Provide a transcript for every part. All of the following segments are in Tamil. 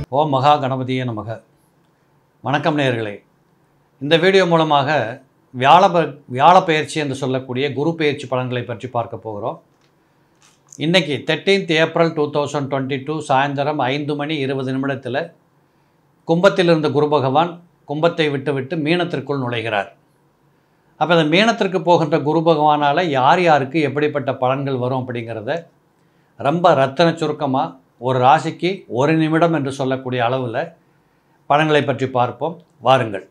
ஓம் மகா கணபதியே நமக வணக்கம் நேயர்களே இந்த வீடியோ மூலமாக வியாழ ப- வியாழ பயிற்சி என்று சொல்லக்கூடிய குரு பயிற்சி பலன்களை பற்றி பார்க்க போகிறோம் இன்றைக்கி thirteenth April two thousand twenty two சாயந்தரம் ஐந்து மணி இருபது நிமிடத்தில் கும்பத்தில் இருந்த குரு பகவான் கும்பத்தை விட்டுவிட்டு மீனத்திற்குள் நுழைகிறார் அப்போ இந்த மீனத்திற்கு போகின்ற குரு பகவானால் யார் யாருக்கு எப்படிப்பட்ட பலன்கள் வரும் அப்படிங்கிறத ரொம்ப ரத்தன சுருக்கமாக ஒரு ராசிக்கு ஒரு நிமிடம் என்று சொல்லக்கூடிய அளவில் பலன்களை பற்றி பார்ப்போம் வாருங்கள்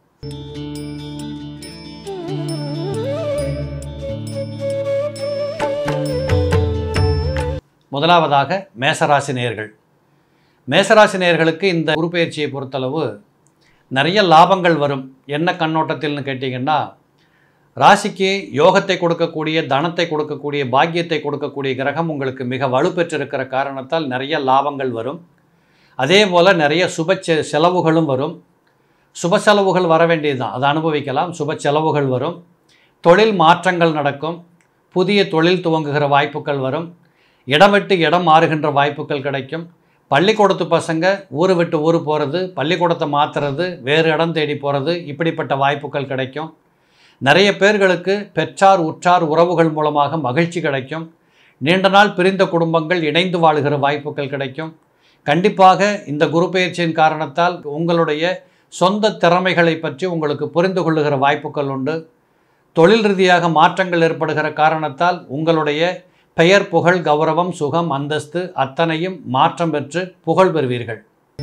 முதலாவதாக மேசராசி நேயர்கள் மேசராசி நேயர்களுக்கு இந்த குரு பயிற்சியை பொறுத்தளவு நிறைய லாபங்கள் வரும் என்ன கண்ணோட்டத்தில்னு கேட்டிங்கன்னா ராசிக்கு யோகத்தை கொடுக்கக்கூடிய தனத்தை கொடுக்கக்கூடிய பாக்கியத்தை கொடுக்கக்கூடிய கிரகம் உங்களுக்கு மிக வலுப்பெற்றிருக்கிற காரணத்தால் நிறைய லாபங்கள் வரும் அதே போல் நிறைய சுப செ- செலவுகளும் வரும் சுப செலவுகள் வர வேண்டியது தான் அதை அனுபவிக்கலாம் சுப செலவுகள் வரும் தொழில் மாற்றங்கள் நடக்கும் புதிய தொழில் துவங்குகிற வாய்ப்புகள் வரும் இடம் விட்டு இடம் மாறுகின்ற வாய்ப்புகள் கிடைக்கும் பள்ளிக்கூடத்து பசங்க ஊர் விட்டு ஊர் போகிறது பள்ளிக்கூடத்தை மாற்றுறது வேறு இடம் தேடி போகிறது இப்படிப்பட்ட வாய்ப்புகள் கிடைக்கும் நிறைய பேர்களுக்கு பெற்றார் உற்றார் உறவுகள் மூலமாக மகிழ்ச்சி கிடைக்கும் நீண்ட நாள் பிரிந்த குடும்பங்கள் இணைந்து வாழுகிற வாய்ப்புகள் கிடைக்கும் கண்டிப்பாக இந்த குரு பெயர்ச்சியின் காரணத்தால் உங்களுடைய சொந்த திறமைகளை பற்றி உங்களுக்கு புரிந்து கொள்ளுகிற வாய்ப்புகள் உண்டு தொழில் ரீதியாக மாற்றங்கள் ஏற்படுகிற காரணத்தால் உங்களுடைய பெயர் புகழ் கௌரவம் சுகம் அந்தஸ்து அத்தனையும் மாற்றம் பெற்று புகழ் பெறுவீர்கள்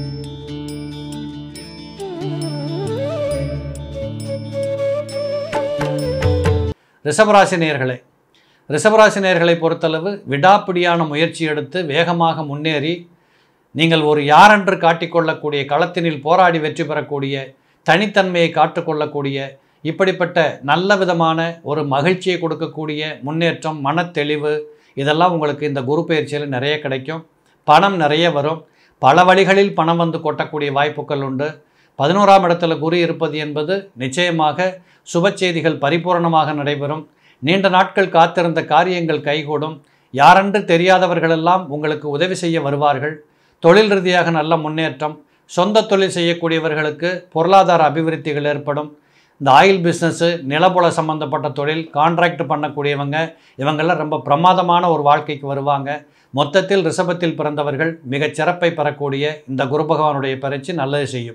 ரிஷபராசி நேயர்களே ரிஷபராசி நேயர்களை பொறுத்தளவு விடாப்பிடியான முயற்சி எடுத்து வேகமாக முன்னேறி நீங்கள் ஒரு யாரென்று காட்டிக்கொள்ளக்கூடிய களத்தினில் போராடி வெற்றி பெறக்கூடிய தனித்தன்மையை காட்டுக்கொள்ளக்கூடிய இப்படிப்பட்ட நல்ல விதமான ஒரு மகிழ்ச்சியை கொடுக்கக்கூடிய முன்னேற்றம் மனத்தெளிவு இதெல்லாம் உங்களுக்கு இந்த குரு பயிற்சியில் நிறைய கிடைக்கும் பணம் நிறைய வரும் பல வழிகளில் பணம் வந்து கொட்டக்கூடிய வாய்ப்புகள் உண்டு பதினோராம் இடத்துல குரு இருப்பது என்பது நிச்சயமாக சுப செய்திகள் பரிபூரணமாக நடைபெறும் நீண்ட நாட்கள் காத்திருந்த காரியங்கள் கைகூடும் யாரென்று தெரியாதவர்களெல்லாம் உங்களுக்கு உதவி செய்ய வருவார்கள் தொழில் ரீதியாக நல்ல முன்னேற்றம் சொந்த தொழில் செய்யக்கூடியவர்களுக்கு பொருளாதார அபிவிருத்திகள் ஏற்படும் இந்த ஆயில் பிஸ்னஸ்ஸு நிலப்புல சம்மந்தப்பட்ட தொழில் கான்ட்ராக்ட் பண்ணக்கூடியவங்க இவங்கெல்லாம் ரொம்ப பிரமாதமான ஒரு வாழ்க்கைக்கு வருவாங்க மொத்தத்தில் ரிஷபத்தில் பிறந்தவர்கள் மிகச் சிறப்பை பெறக்கூடிய இந்த குரு பகவானுடைய பயிற்சி நல்லது செய்யும்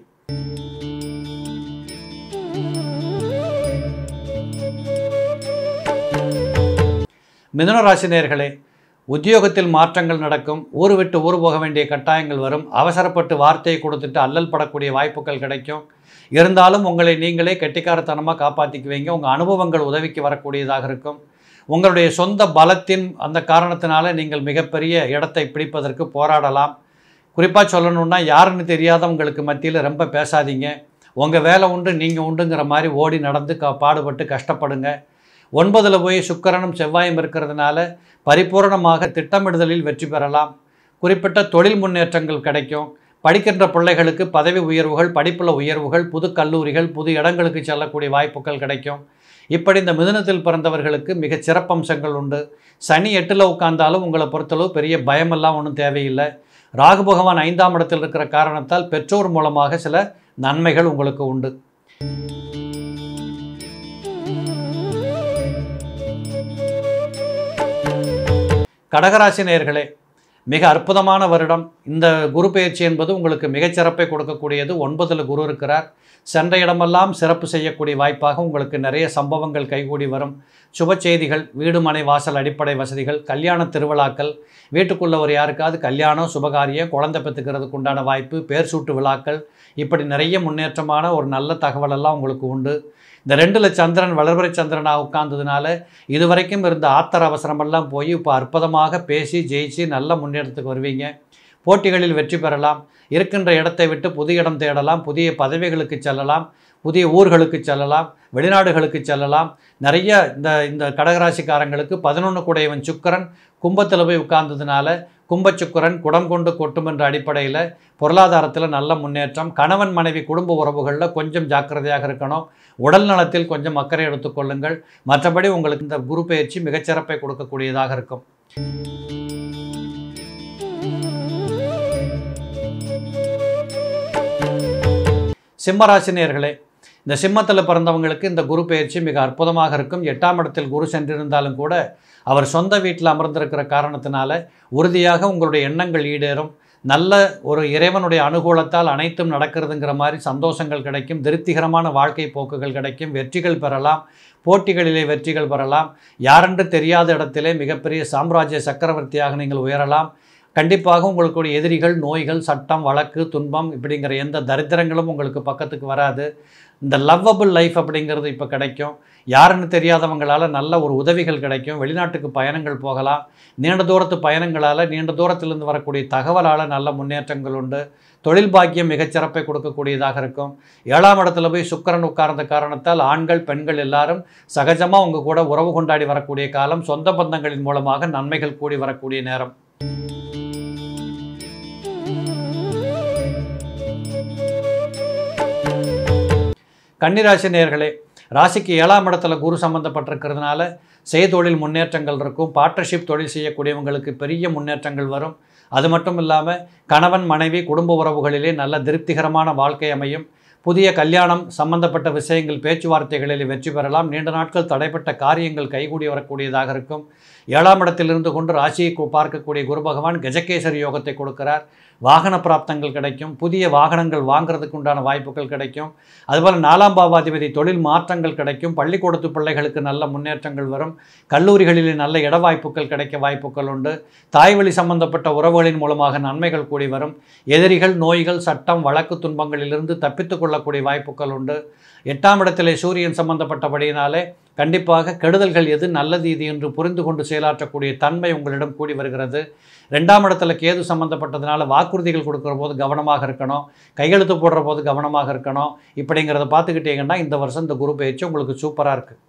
மிதுன ராசி நேயர்களே உத்தியோகத்தில் மாற்றங்கள் நடக்கும் ஊர் விட்டு ஊர் போக வேண்டிய கட்டாயங்கள் வரும் அவசரப்பட்டு வார்த்தையை கொடுத்துட்டு அல்லல் படக்கூடிய வாய்ப்புகள் கிடைக்கும் இருந்தாலும் உங்களை நீங்களே கெட்டிக்காரத்தனமாக காப்பாற்றிக்குவீங்க உங்கள் அனுபவங்கள் உதவிக்கு வரக்கூடியதாக இருக்கும் உங்களுடைய சொந்த பலத்தின் அந்த காரணத்தினால நீங்கள் மிகப்பெரிய இடத்தை பிடிப்பதற்கு போராடலாம் குறிப்பாக சொல்லணுன்னா யாருன்னு தெரியாதவங்களுக்கு மத்தியில் ரொம்ப பேசாதீங்க உங்கள் வேலை உண்டு நீங்கள் உண்டுங்கிற மாதிரி ஓடி நடந்து க பாடுபட்டு கஷ்டப்படுங்க ஒன்பதில் போய் சுக்கிரனும் செவ்வாயும் இருக்கிறதுனால பரிபூரணமாக திட்டமிடுதலில் வெற்றி பெறலாம் குறிப்பிட்ட தொழில் முன்னேற்றங்கள் கிடைக்கும் படிக்கின்ற பிள்ளைகளுக்கு பதவி உயர்வுகள் படிப்புல உயர்வுகள் புது கல்லூரிகள் புது இடங்களுக்கு செல்லக்கூடிய வாய்ப்புகள் கிடைக்கும் இப்படி இந்த மிதுனத்தில் பிறந்தவர்களுக்கு மிகச் சிறப்பம்சங்கள் உண்டு சனி எட்டில் உட்கார்ந்தாலும் உங்களை பொறுத்தளவு பெரிய பயமெல்லாம் ஒன்றும் தேவையில்லை ராகு பகவான் ஐந்தாம் இடத்தில் இருக்கிற காரணத்தால் பெற்றோர் மூலமாக சில நன்மைகள் உங்களுக்கு உண்டு கடகராசி நேயர்களே மிக அற்புதமான வருடம் இந்த குரு பெயர்ச்சி என்பது உங்களுக்கு மிகச்சிறப்பை கொடுக்கக்கூடியது ஒன்பதில் குரு இருக்கிறார் சென்ற இடமெல்லாம் சிறப்பு செய்யக்கூடிய வாய்ப்பாக உங்களுக்கு நிறைய சம்பவங்கள் கைகூடி வரும் சுப செய்திகள் வீடு மனை வாசல் அடிப்படை வசதிகள் கல்யாண திருவிழாக்கள் வீட்டுக்குள்ள ஒரு யாருக்காவது கல்யாணம் சுபகாரியம் குழந்தை பெற்றுக்கிறதுக்கு உண்டான வாய்ப்பு பேர் சூட்டு விழாக்கள் இப்படி நிறைய முன்னேற்றமான ஒரு நல்ல தகவல் எல்லாம் உங்களுக்கு உண்டு இந்த ரெண்டுல சந்திரன் வளர்பிறை சந்திரனாக உட்கார்ந்ததுனால இதுவரைக்கும் இருந்த ஆத்தர அவசரமெல்லாம் போய் இப்போ அற்புதமாக பேசி ஜெயிச்சு நல்ல முன்னேற்றத்துக்கு வருவீங்க போட்டிகளில் வெற்றி பெறலாம் இருக்கின்ற இடத்தை விட்டு புதிய இடம் தேடலாம் புதிய பதவிகளுக்கு செல்லலாம் புதிய ஊர்களுக்கு செல்லலாம் வெளிநாடுகளுக்கு செல்லலாம் நிறைய இந்த இந்த கடகராசிக்காரங்களுக்கு பதினொன்று கூடையவன் சுக்கரன் கும்பத்தில் போய் உட்கார்ந்ததுனால கும்பச்சுக்கரன் குடம் கொண்டு கொட்டும் என்ற அடிப்படையில் பொருளாதாரத்தில் நல்ல முன்னேற்றம் கணவன் மனைவி குடும்ப உறவுகளில் கொஞ்சம் ஜாக்கிரதையாக இருக்கணும் உடல் நலத்தில் கொஞ்சம் அக்கறை எடுத்துக்கொள்ளுங்கள் மற்றபடி உங்களுக்கு இந்த குரு பயிற்சி மிகச்சிறப்பை கொடுக்கக்கூடியதாக இருக்கும் சிம்மராசினியர்களே இந்த சிம்மத்தில் பிறந்தவங்களுக்கு இந்த குரு பயிற்சி மிக அற்புதமாக இருக்கும் எட்டாம் இடத்தில் குரு சென்றிருந்தாலும் கூட அவர் சொந்த வீட்டில் அமர்ந்திருக்கிற காரணத்தினால உறுதியாக உங்களுடைய எண்ணங்கள் ஈடேறும் நல்ல ஒரு இறைவனுடைய அனுகூலத்தால் அனைத்தும் நடக்கிறதுங்கிற மாதிரி சந்தோஷங்கள் கிடைக்கும் திருப்திகரமான வாழ்க்கை போக்குகள் கிடைக்கும் வெற்றிகள் பெறலாம் போட்டிகளிலே வெற்றிகள் பெறலாம் யாரென்று தெரியாத இடத்திலே மிகப்பெரிய சாம்ராஜ்ய சக்கரவர்த்தியாக நீங்கள் உயரலாம் கண்டிப்பாக உங்களுடைய எதிரிகள் நோய்கள் சட்டம் வழக்கு துன்பம் இப்படிங்கிற எந்த தரித்திரங்களும் உங்களுக்கு பக்கத்துக்கு வராது இந்த லவ்வபிள் லைஃப் அப்படிங்கிறது இப்போ கிடைக்கும் யாருன்னு தெரியாதவங்களால் நல்ல ஒரு உதவிகள் கிடைக்கும் வெளிநாட்டுக்கு பயணங்கள் போகலாம் நீண்ட தூரத்து பயணங்களால் நீண்ட தூரத்திலிருந்து வரக்கூடிய தகவலால் நல்ல முன்னேற்றங்கள் உண்டு தொழில் பாக்கியம் மிகச்சிறப்பை கொடுக்கக்கூடியதாக இருக்கும் ஏழாம் இடத்துல போய் சுக்கரன் உட்கார்ந்த காரணத்தால் ஆண்கள் பெண்கள் எல்லாரும் சகஜமாக உங்கள் கூட உறவு கொண்டாடி வரக்கூடிய காலம் சொந்த பந்தங்களின் மூலமாக நன்மைகள் கூடி வரக்கூடிய நேரம் கன்னிராசி நேர்களே ராசிக்கு ஏழாம் இடத்துல குரு சம்மந்தப்பட்டிருக்கிறதுனால செய்தொழில் முன்னேற்றங்கள் இருக்கும் பார்ட்னர்ஷிப் தொழில் செய்யக்கூடியவங்களுக்கு பெரிய முன்னேற்றங்கள் வரும் அது மட்டும் இல்லாமல் கணவன் மனைவி குடும்ப உறவுகளிலே நல்ல திருப்திகரமான வாழ்க்கை அமையும் புதிய கல்யாணம் சம்பந்தப்பட்ட விஷயங்கள் பேச்சுவார்த்தைகளில் வெற்றி பெறலாம் நீண்ட நாட்கள் தடைப்பட்ட காரியங்கள் கைகூடி வரக்கூடியதாக இருக்கும் ஏழாம் இடத்திலிருந்து கொண்டு ராசியை கு- பார்க்கக்கூடிய குரு பகவான் கஜகேசரி யோகத்தை கொடுக்கிறார் வாகன பிராப்தங்கள் கிடைக்கும் புதிய வாகனங்கள் வாங்குறதுக்கு உண்டான வாய்ப்புகள் கிடைக்கும் அதுபோல் நாலாம் பாவாதிபதி தொழில் மாற்றங்கள் கிடைக்கும் பள்ளிக்கூடத்து பிள்ளைகளுக்கு நல்ல முன்னேற்றங்கள் வரும் கல்லூரிகளிலே நல்ல இட வாய்ப்புகள் கிடைக்க வாய்ப்புகள் உண்டு தாய்வழி சம்பந்தப்பட்ட உறவுகளின் மூலமாக நன்மைகள் கூடி வரும் எதிரிகள் நோய்கள் சட்டம் வழக்கு துன்பங்களிலிருந்து தப்பித்துக் கொள்ளக்கூடிய வாய்ப்புகள் உண்டு எட்டாம் இடத்திலே சூரியன் சம்பந்தப்பட்டபடியினாலே கண்டிப்பாக கெடுதல்கள் எது நல்லது இது என்று புரிந்து கொண்டு செயலாற்றக்கூடிய தன்மை உங்களிடம் கூடி வருகிறது ரெண்டாம் இடத்துல கேது சம்பந்தப்பட்டதுனால வாக்குறுதிகள் கொடுக்குற போது கவனமாக இருக்கணும் கையெழுத்து போடுற போது கவனமாக இருக்கணும் இப்படிங்கிறத பார்த்துக்கிட்டீங்கன்னா இந்த வருஷம் இந்த குரு பயிற்சி உங்களுக்கு சூப்பராக இருக்குது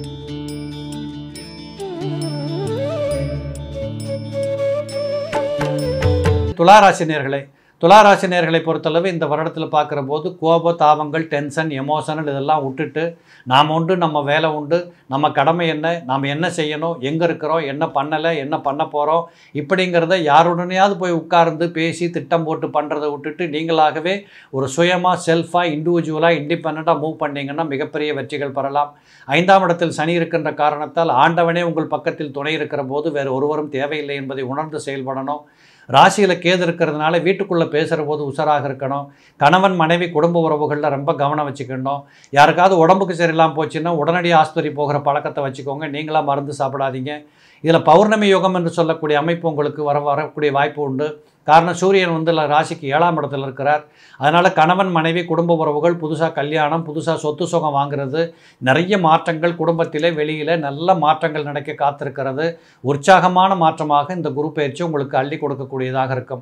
துளாராசினியர்களே துளாராசினியர்களை பொறுத்தளவு இந்த வருடத்தில் பார்க்குற போது கோப தாபங்கள் டென்ஷன் எமோஷனல் இதெல்லாம் விட்டுட்டு நாம் உண்டு நம்ம வேலை உண்டு நம்ம கடமை என்ன நாம் என்ன செய்யணும் எங்கே இருக்கிறோம் என்ன பண்ணலை என்ன பண்ண போகிறோம் இப்படிங்கிறத யாருடனேயாவது போய் உட்கார்ந்து பேசி திட்டம் போட்டு பண்ணுறதை விட்டுட்டு நீங்களாகவே ஒரு சுயமாக செல்ஃபாக இண்டிவிஜுவலாக இண்டிபெண்ட்டாக மூவ் பண்ணீங்கன்னா மிகப்பெரிய வெற்றிகள் பெறலாம் ஐந்தாம் இடத்தில் சனி இருக்கின்ற காரணத்தால் ஆண்டவனே உங்கள் பக்கத்தில் துணை இருக்கிற போது வேறு ஒருவரும் தேவையில்லை என்பதை உணர்ந்து செயல்படணும் ராசியில் கேது இருக்கிறதுனால வீட்டுக்குள்ளே பேசுகிற போது உஷாராக இருக்கணும் கணவன் மனைவி குடும்ப உறவுகளில் ரொம்ப கவனம் வச்சுக்கணும் யாருக்காவது உடம்புக்கு சரியில்லாமல் போச்சுன்னா உடனடி ஆஸ்பத்திரி போகிற பழக்கத்தை வச்சுக்கோங்க நீங்களாக மருந்து சாப்பிடாதீங்க இதில் பௌர்ணமி யோகம் என்று சொல்லக்கூடிய அமைப்பு உங்களுக்கு வர வரக்கூடிய வாய்ப்பு உண்டு காரணம் சூரியன் வந்து ல- ராசிக்கு ஏழாம் இடத்துல இருக்கிறார் அதனால் கணவன் மனைவி குடும்ப உறவுகள் புதுசாக கல்யாணம் புதுசாக சொத்து சுகம் வாங்குறது நிறைய மாற்றங்கள் குடும்பத்திலே வெளியில் நல்ல மாற்றங்கள் நடக்க காத்திருக்கிறது உற்சாகமான மாற்றமாக இந்த குரு பயிற்சி உங்களுக்கு அள்ளி கொடுக்கக்கூடியதாக இருக்கும்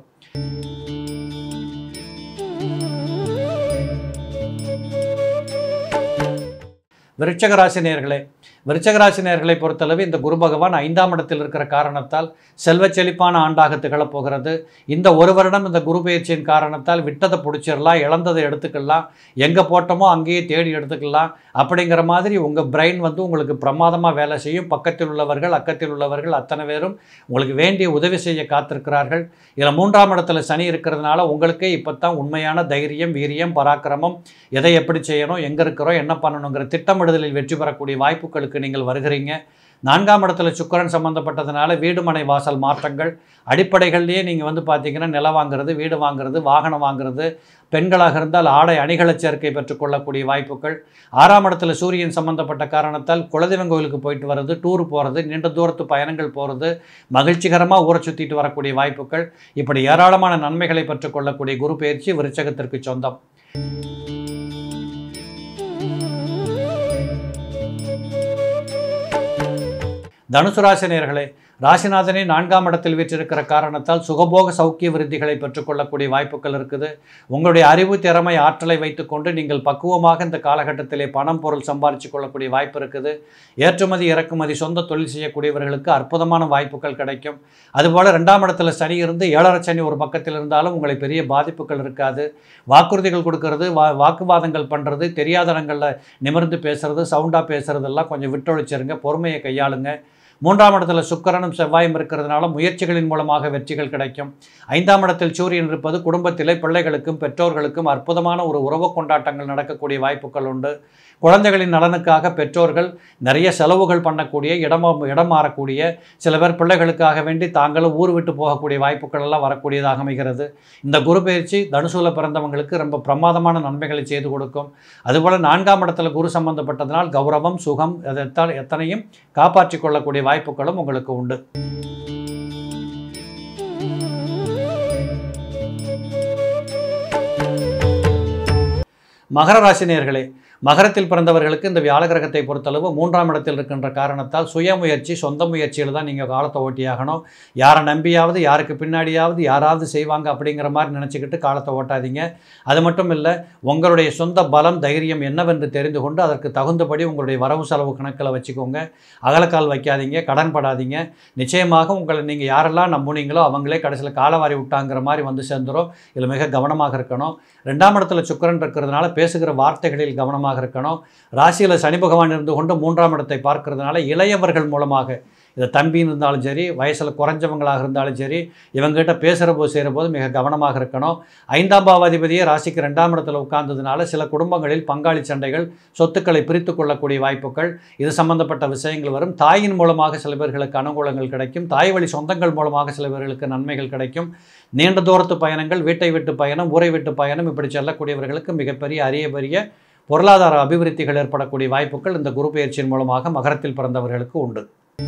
விருச்சக ராசி நேயர்களே விருச்சக ராசி நேயர்களை பொறுத்தளவு இந்த குரு பகவான் ஐந்தாம் இடத்தில் இருக்கிற காரணத்தால் செல்வச் செழிப்பான ஆண்டாக திகழப் போகிறது இந்த ஒரு வருடம் இந்த குரு பயிற்சியின் காரணத்தால் விட்டதை பிடிச்சிடலாம் இழந்ததை எடுத்துக்கலாம் எங்கே போட்டோமோ அங்கேயே தேடி எடுத்துக்கலாம் அப்படிங்கிற மாதிரி உங்கள் பிரெயின் வந்து உங்களுக்கு பிரமாதமாக வேலை செய்யும் பக்கத்தில் உள்ளவர்கள் அக்கத்தில் உள்ளவர்கள் அத்தனை பேரும் உங்களுக்கு வேண்டிய உதவி செய்ய காத்திருக்கிறார்கள் இதில் மூன்றாம் இடத்துல சனி இருக்கிறதுனால உங்களுக்கே இப்போ தான் உண்மையான தைரியம் வீரியம் பராக்கிரமம் எதை எப்படி செய்யணும் எங்கே இருக்கிறோம் என்ன பண்ணணுங்கிற திட்டமிடுதலில் வெற்றி பெறக்கூடிய வாய்ப்புகளுக்கு நீங்கள் வருகிறீங்க நான்காம் இடத்துல சுக்கிரன் சம்பந்தப்பட்டதுனால வீடு மனை வாசல் மாற்றங்கள் அடிப்படைகள்லேயே நீங்கள் வந்து பார்த்தீங்கன்னா நிலம் வாங்குறது வீடு வாங்குறது வாகனம் வாங்குறது பெண்களாக இருந்தால் ஆடை அணிகல சேர்க்கை பெற்றுக்கொள்ளக்கூடிய வாய்ப்புகள் ஆறாம் இடத்துல சூரியன் சம்பந்தப்பட்ட காரணத்தால் குலதெய்வம் கோயிலுக்கு போயிட்டு வர்றது டூர் போகிறது நீண்ட தூரத்து பயணங்கள் போகிறது மகிழ்ச்சிகரமாக ஊரை சுற்றிட்டு வரக்கூடிய வாய்ப்புகள் இப்படி ஏராளமான நன்மைகளை பெற்றுக்கொள்ளக்கூடிய குரு பயிற்சி விருச்சகத்திற்கு சொந்தம் தனுசு ராசி நேயர்களே ராசிநாதனை நான்காம் இடத்தில் வீற்றிருக்கிற காரணத்தால் சுகபோக சௌக்கிய விருத்திகளை பெற்றுக்கொள்ளக்கூடிய வாய்ப்புகள் இருக்குது உங்களுடைய அறிவு திறமை ஆற்றலை வைத்துக்கொண்டு நீங்கள் பக்குவமாக இந்த காலகட்டத்திலே பணம் பொருள் சம்பாதிச்சு கொள்ளக்கூடிய வாய்ப்பு இருக்குது ஏற்றுமதி இறக்குமதி சொந்த தொழில் செய்யக்கூடியவர்களுக்கு அற்புதமான வாய்ப்புகள் கிடைக்கும் அதுபோல் ரெண்டாம் இடத்துல சனி இருந்து ஏழரை சனி ஒரு பக்கத்தில் இருந்தாலும் உங்களை பெரிய பாதிப்புகள் இருக்காது வாக்குறுதிகள் கொடுக்கறது வா வாக்குவாதங்கள் பண்ணுறது தெரியாத இடங்களில் நிமிர்ந்து பேசுறது சவுண்டாக பேசுறதெல்லாம் கொஞ்சம் விட்டொழிச்சிருங்க பொறுமையை கையாளுங்க மூன்றாம் இடத்துல சுக்கிரனும் செவ்வாயும் இருக்கிறதுனால முயற்சிகளின் மூலமாக வெற்றிகள் கிடைக்கும் ஐந்தாம் இடத்தில் சூரியன் இருப்பது குடும்பத்திலே பிள்ளைகளுக்கும் பெற்றோர்களுக்கும் அற்புதமான ஒரு உறவு கொண்டாட்டங்கள் நடக்கக்கூடிய வாய்ப்புகள் உண்டு குழந்தைகளின் நலனுக்காக பெற்றோர்கள் நிறைய செலவுகள் பண்ணக்கூடிய இடம் இடம் மாறக்கூடிய சில பேர் பிள்ளைகளுக்காக வேண்டி தாங்களும் ஊர் விட்டு போகக்கூடிய வாய்ப்புகள் எல்லாம் வரக்கூடியதாக அமைகிறது இந்த குரு பயிற்சி தனுசூல பிறந்தவங்களுக்கு ரொம்ப பிரமாதமான நன்மைகளை செய்து கொடுக்கும் அதுபோல் நான்காம் இடத்துல குரு சம்பந்தப்பட்டதனால் கௌரவம் சுகம் அது எத்த- எத்தனையும் காப்பாற்றிக் கொள்ளக்கூடிய வாய்ப்புகளும் உங்களுக்கு உண்டு மகர ராசி நேயர்களே மகரத்தில் பிறந்தவர்களுக்கு இந்த வியாழ கிரகத்தை பொறுத்தளவு மூன்றாம் இடத்தில் இருக்கின்ற காரணத்தால் சுய முயற்சி சொந்த முயற்சியில் தான் நீங்கள் காலத்தை ஓட்டியாகணும் யாரை நம்பியாவது யாருக்கு பின்னாடியாவது யாராவது செய்வாங்க அப்படிங்கிற மாதிரி நினச்சிக்கிட்டு காலத்தை ஓட்டாதீங்க அது மட்டும் இல்லை உங்களுடைய சொந்த பலம் தைரியம் என்னவென்று தெரிந்து கொண்டு அதற்கு தகுந்தபடி உங்களுடைய வரவு செலவு கணக்கில் வச்சுக்கோங்க அகலக்கால் வைக்காதீங்க கடன் படாதீங்க நிச்சயமாக உங்களை நீங்கள் யாரெல்லாம் நம்புனீங்களோ அவங்களே கடைசியில் காலவாரி விட்டாங்கிற மாதிரி வந்து சேர்ந்துரும் இதில் மிக கவனமாக இருக்கணும் ரெண்டாம் இடத்துல சுக்கிரன் இருக்கிறதுனால பேசுகிற வார்த்தைகளில் கவனமாக இருக்கணும் ராசியில் சனி பகவான் இருந்து கொண்டு மூன்றாம் இடத்தை பார்க்கறதுனால இளையவர்கள் மூலமாக இது தம்பின்னு இருந்தாலும் சரி வயசில் குறைஞ்சவங்களாக இருந்தாலும் சரி இவங்ககிட்ட பேசுகிற போது செய்கிற போது மிக கவனமாக இருக்கணும் ஐந்தாம் பாவாதிபதியே ராசிக்கு ரெண்டாம் இடத்துல உட்கார்ந்ததுனால சில குடும்பங்களில் பங்காளி சண்டைகள் சொத்துக்களை பிரித்து கொள்ளக்கூடிய வாய்ப்புகள் இது சம்பந்தப்பட்ட விஷயங்கள் வரும் தாயின் மூலமாக சில பேர்களுக்கு அனுகூலங்கள் கிடைக்கும் தாய் வழி சொந்தங்கள் மூலமாக சில பேர்களுக்கு நன்மைகள் கிடைக்கும் நீண்ட தூரத்து பயணங்கள் வீட்டை விட்டு பயணம் ஊரை விட்டு பயணம் இப்படி செல்லக்கூடியவர்களுக்கு மிகப்பெரிய அரிய பெரிய பொருளாதார அபிவிருத்திகள் ஏற்படக்கூடிய வாய்ப்புகள் இந்த குரு பயிற்சியின் மூலமாக மகரத்தில் பிறந்தவர்களுக்கு உண்டு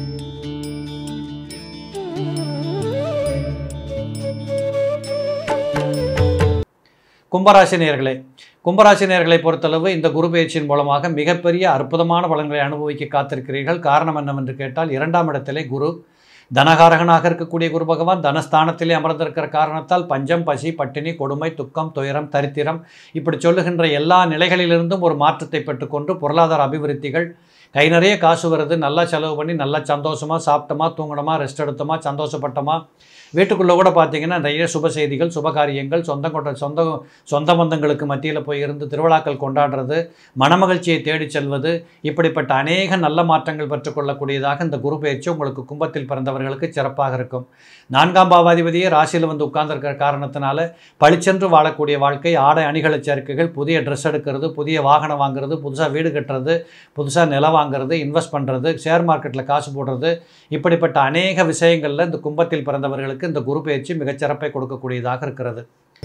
கும்பராசி நேயர்களே கும்பராசி நேயர்களை பொறுத்தளவு இந்த குரு பயிற்சியின் மூலமாக மிகப்பெரிய அற்புதமான பலன்களை அனுபவிக்க காத்திருக்கிறீர்கள் காரணம் என்னவென்று கேட்டால் இரண்டாம் இடத்திலே குரு தனகாரகனாக இருக்கக்கூடிய குரு பகவான் தனஸ்தானத்திலே அமர்ந்திருக்கிற காரணத்தால் பஞ்சம் பசி பட்டினி கொடுமை துக்கம் துயரம் தரித்திரம் இப்படி சொல்லுகின்ற எல்லா நிலைகளிலிருந்தும் ஒரு மாற்றத்தை பெற்றுக்கொண்டு பொருளாதார அபிவிருத்திகள் கை நிறைய காசு வருது நல்லா செலவு பண்ணி நல்லா சந்தோஷமாக சாப்பிட்டோமா தூங்கினோமா ரெஸ்ட் எடுத்தோமா சந்தோஷப்பட்டோமா வீட்டுக்குள்ளே கூட பார்த்தீங்கன்னா நிறைய சுப செய்திகள் சுபகாரியங்கள் சொந்த கொண்ட சொந்த சொந்த பந்தங்களுக்கு மத்தியில் போய் இருந்து திருவிழாக்கள் கொண்டாடுறது மனமகிழ்ச்சியை தேடிச் செல்வது இப்படிப்பட்ட அநேக நல்ல மாற்றங்கள் பெற்றுக்கொள்ளக்கூடியதாக இந்த குரு பயிற்சி உங்களுக்கு கும்பத்தில் பிறந்தவர்களுக்கு சிறப்பாக இருக்கும் நான்காம் பாவாதிபதியே ராசியில் வந்து உட்கார்ந்திருக்கிற காரணத்தினால பளிச்சென்று வாழக்கூடிய வாழ்க்கை ஆடை அணிகளை சேர்க்கைகள் புதிய ட்ரெஸ் எடுக்கிறது புதிய வாகனம் வாங்குறது புதுசாக வீடு கட்டுறது புதுசாக நிலம் வாங்குறது இன்வெஸ்ட் பண்ணுறது ஷேர் மார்க்கெட்டில் காசு போடுறது இப்படிப்பட்ட அநேக விஷயங்களில் இந்த கும்பத்தில் பிறந்தவர்களுக்கு இந்த குரு பயிற்சி மிகச்சிறப்பை கொடுக்கக்கூடியதாக இருக்கிறது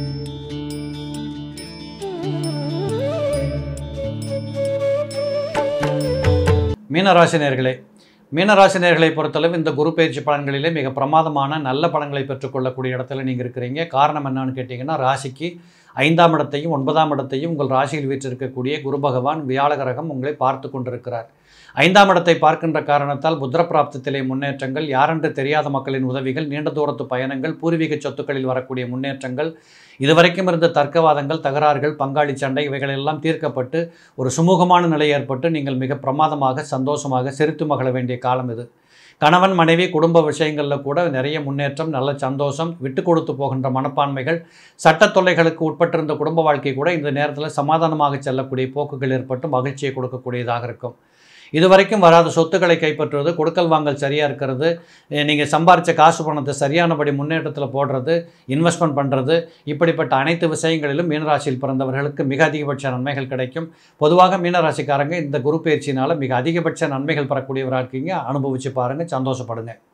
மீனராசினியர்களே மீனராசினியர்களை பொறுத்தளவு இந்த குரு பயிற்சி பலன்களிலே மிக பிரமாதமான நல்ல பலன்களை பெற்றுக்கொள்ளக்கூடிய இடத்துல நீங்கள் இருக்கிறீங்க காரணம் என்னன்னு கேட்டிங்கன்னா ராசிக்கு ஐந்தாம் இடத்தையும் ஒன்பதாம் இடத்தையும் உங்கள் ராசியில் வீற்றிருக்கக்கூடிய குரு பகவான் வியாழ கிரகம் உங்களை பார்த்து கொண்டிருக்கிறார் ஐந்தாம் இடத்தை பார்க்கின்ற காரணத்தால் புத்திர பிராப்தத்திலே முன்னேற்றங்கள் யாரென்று தெரியாத மக்களின் உதவிகள் நீண்ட தூரத்து பயணங்கள் பூர்வீக சொத்துக்களில் வரக்கூடிய முன்னேற்றங்கள் இதுவரைக்கும் இருந்த தர்க்கவாதங்கள் தகராறுகள் பங்காளி சண்டை இவைகளெல்லாம் தீர்க்கப்பட்டு ஒரு சுமூகமான நிலை ஏற்பட்டு நீங்கள் மிக பிரமாதமாக சந்தோஷமாக சிரித்து மகள வேண்டிய காலம் இது கணவன் மனைவி குடும்ப விஷயங்களில் கூட நிறைய முன்னேற்றம் நல்ல சந்தோஷம் விட்டு கொடுத்து போகின்ற மனப்பான்மைகள் சட்ட தொல்லைகளுக்கு உட்பட்டிருந்த குடும்ப வாழ்க்கை கூட இந்த நேரத்தில் சமாதானமாக செல்லக்கூடிய போக்குகள் ஏற்பட்டு மகிழ்ச்சியை கொடுக்கக்கூடியதாக இருக்கும் இதுவரைக்கும் வராத சொத்துக்களை கைப்பற்றுவது கொடுக்கல் வாங்கல் சரியாக இருக்கிறது நீங்கள் சம்பாரித்த காசு பணத்தை சரியானபடி முன்னேற்றத்தில் போடுறது இன்வெஸ்ட்மெண்ட் பண்ணுறது இப்படிப்பட்ட அனைத்து விஷயங்களிலும் மீனராசியில் பிறந்தவர்களுக்கு மிக அதிகபட்ச நன்மைகள் கிடைக்கும் பொதுவாக மீனராசிக்காரங்க இந்த குரு பயிற்சியினால் மிக அதிகபட்ச நன்மைகள் பெறக்கூடியவராக இருக்கீங்க அனுபவித்து பாருங்கள் சந்தோஷப்படுங்க